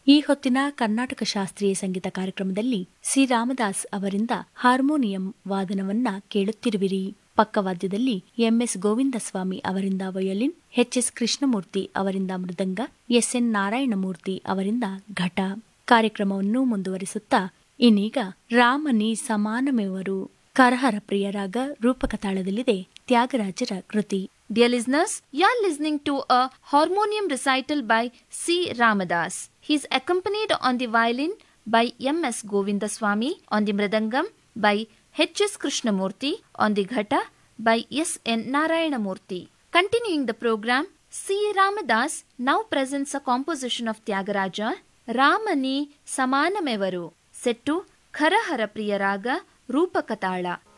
ಈ ಹೊತ್ತಿನ ಕರ್ನಾಟಕ ಶಾಸ್ತ್ರೀಯ ಸಂಗೀತ ಕಾರ್ಯಕ್ರಮದಲ್ಲಿ ಸಿ ರಾಮದಾಸ್ ಅವರಿಂದ ಹಾರ್ಮೋನಿಯಂ ವಾದನವನ್ನ ಕೇಳುತ್ತಿರುವಿರಿ ಪಕ್ಕವಾದ್ಯದಲ್ಲಿ ಎಂಎಸ್ ಗೋವಿಂದಸ್ವಾಮಿ ಅವರಿಂದ ವಯೋಲಿನ್ ಎಚ್ಎಸ್ ಕೃಷ್ಣಮೂರ್ತಿ ಅವರಿಂದ ಮೃದಂಗ ಎಸ್ಎನ್ ನಾರಾಯಣಮೂರ್ತಿ ಅವರಿಂದ ಘಟ ಕಾರ್ಯಕ್ರಮವನ್ನು ಮುಂದುವರಿಸುತ್ತಾ ಇನ್ನೀಗ ರಾಮನಿ ಸಮಾನಮೆವರು ಕರಹರ ಪ್ರಿಯರಾಗ ರೂಪಕ ತಾಳದಲ್ಲಿದೆ ತ್ಯಾಗರಾಜರ ಕೃತಿ Dear listeners, you are listening to a harmonium recital by C. Ramadas. He is accompanied on the violin by M. S. Govindaswamy, on the mridangam by H. S. Krishnamurti, on the ghata by S. N. Narayanamurti. Continuing the program, C. Ramadas now presents a composition of Tyagaraja, Ramani Samanamevaru, set to Kharahara Priyaraga Rupakatala.